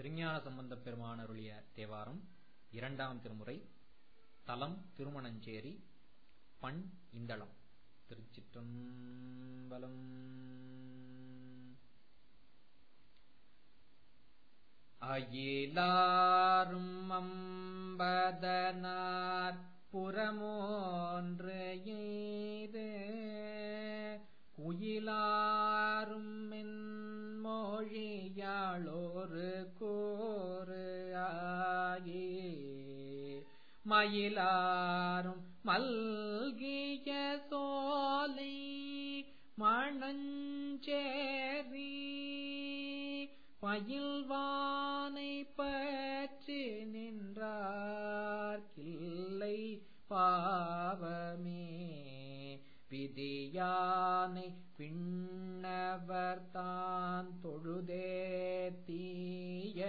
திருஞான சம்பந்தப் பெருமான் அருளிய தேவாரம் இரண்டாம் திருமுறை தலம் திருமணஞ்சேரி பண் இந்தளம் திருச்சிற்றம்பலம் அயிலாரும் அம்பதனார் புறமோன்று எய்து குயிலாரும் மென்மொழியாளோரு கோரு ஆகி மயிலாரும் மல்கிய சோலை மணஞ்சேரி பயில்வானை பற்றி நின்றார் கிள்ளை பாவமே விதியானை பின்னவர் தான் தொழுதே தீய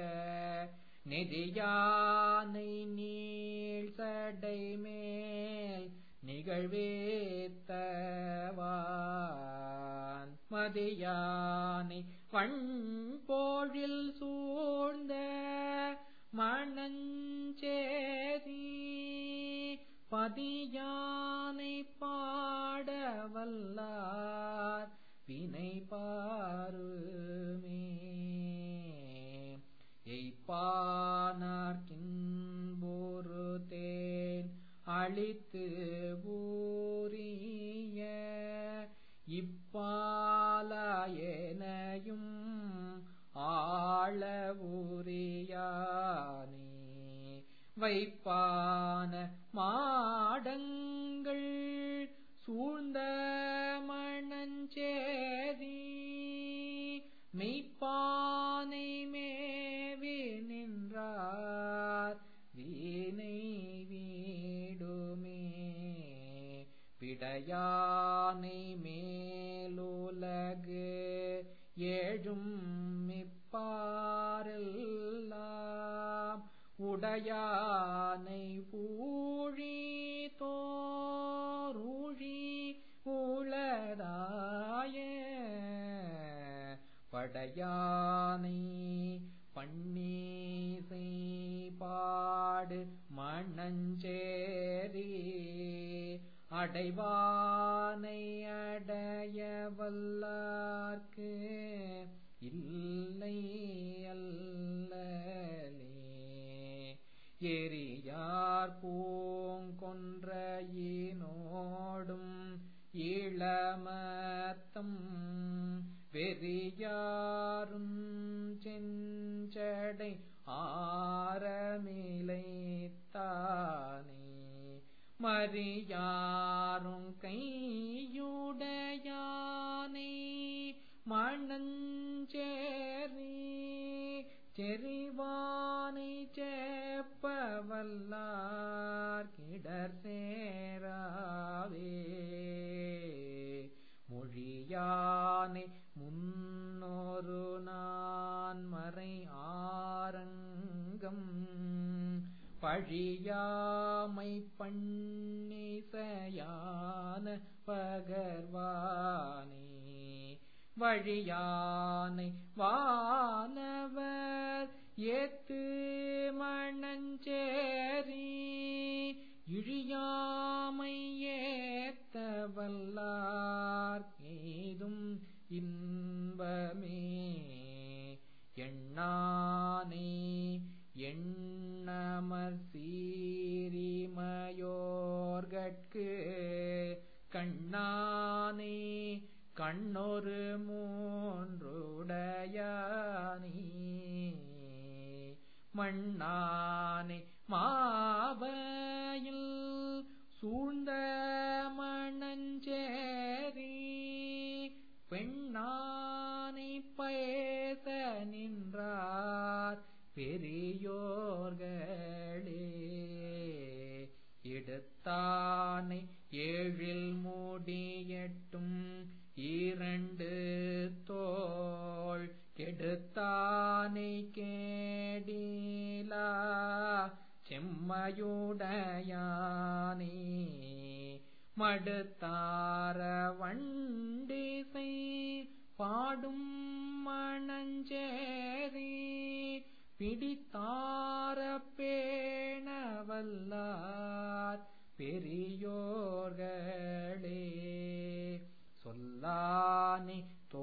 நெதியானை நீள் சடை மேல் நிகழ்வேத்தவான் மதியானை பண்போழில் சூழ்ந்த மணஞ்சேரி பதியானை பாடவல்லார் வினை பாருமே எய்ப்பானார்கின்போரு தேன் அழித்து ஊரிய இப்பாலாயனையும் ஆள ஊரியானே வைப்பான மாடங்கள் சூழ்ந்த மணஞ்சேரி மெய்ப்பானை மேவி நின்றார் வீணை வீடுமே பிடையானை மேலுலகு ஏழும் மிப்பாரெல்லாம் உடையானை பூழி தோருழி உளதாய படையானை பன்னீசை பாடு மணஞ்சேரி அடைவானை அடைய வல்லார்க்கு இல்லை அல்லலே எரியார் பூங்கொன்றையினோடும் இளமத்தம் வெறியாரும் செஞ்சடை ஆரமிலைத்தானே மறியாரும் கையுடையானை மணஞ்சேரி செறிவானை சேப்பவல்லார் கிடர் சேராவே மொழியானை முன்னொரு நான் மறை ஆரங்கம் பழியாமை பண்ணிசையான பகர்வானே வழியானை வானவர் ஏத்து மணஞ்சேரி இழியாமை ஏத்த வல்லார் ஏதும் இன்பமே எண்ணானே எண்ணமர் சீரிமையோர்கட்கு கண்ணானே கண்ணொரு மூன்றுடையானே மண்ணானே மாவையில் சூழ்ந்த மணஞ்சேரி பெண்ணானை பேச நின்றார் பெரியோர்களே எடுத்தானை ஏழில் முடியட்டும் இரண்டு தோள் கெடுத்தானை கேடிலா செம்மையுடையானே மடுத்தார வண்டிசை பாடும் மணஞ்சேரி பிடித்தார பேணவல்லார் பெரியோர்களே சொல்லானே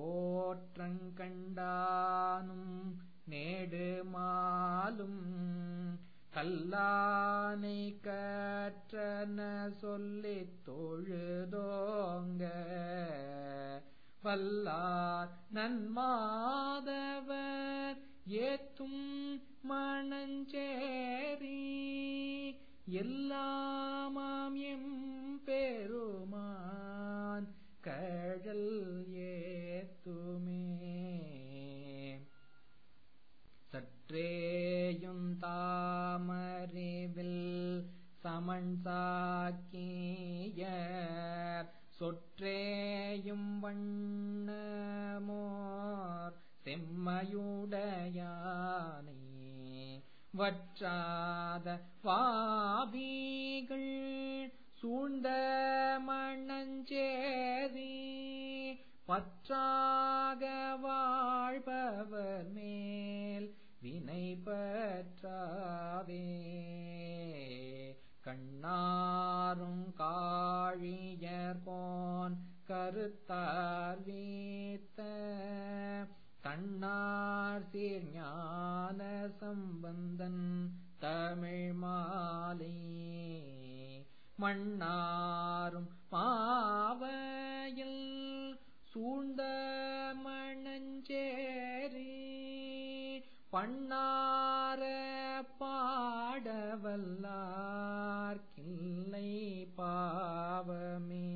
தோற்றங்கண்டானும் நேடுமாலும் கல்லானை கற்றன சொல்லித் தொழுதோங்க வல்லார் நன்மாதவர் ஏத்தும் மணஞ்சேரி எல்லாமாம் எம் பெருமான் கழல் ஏத்துமே சற்றேயும் தாமறிவில் சமன் சாக்கிய சொற்றேயும் வண்ணமோர் செம்மையுடையானே வற்றாத பாவிகள் சூழ்ந்த மண்ணஞ்சேரி பற்றாக வாழ்பவர் மேல் வினை பற்றாவே கண்ணாரும் காழியர்கோன் கருத்தார் வீத்த தன்னார் சீர் ஞான சம்பந்தன் தமிழ் மாலை மண்ணாரும் பாவையில் சூழ்ந்த மணஞ்சேரி பண்ணார பாடவல்லார்க்கில்லை பாவமே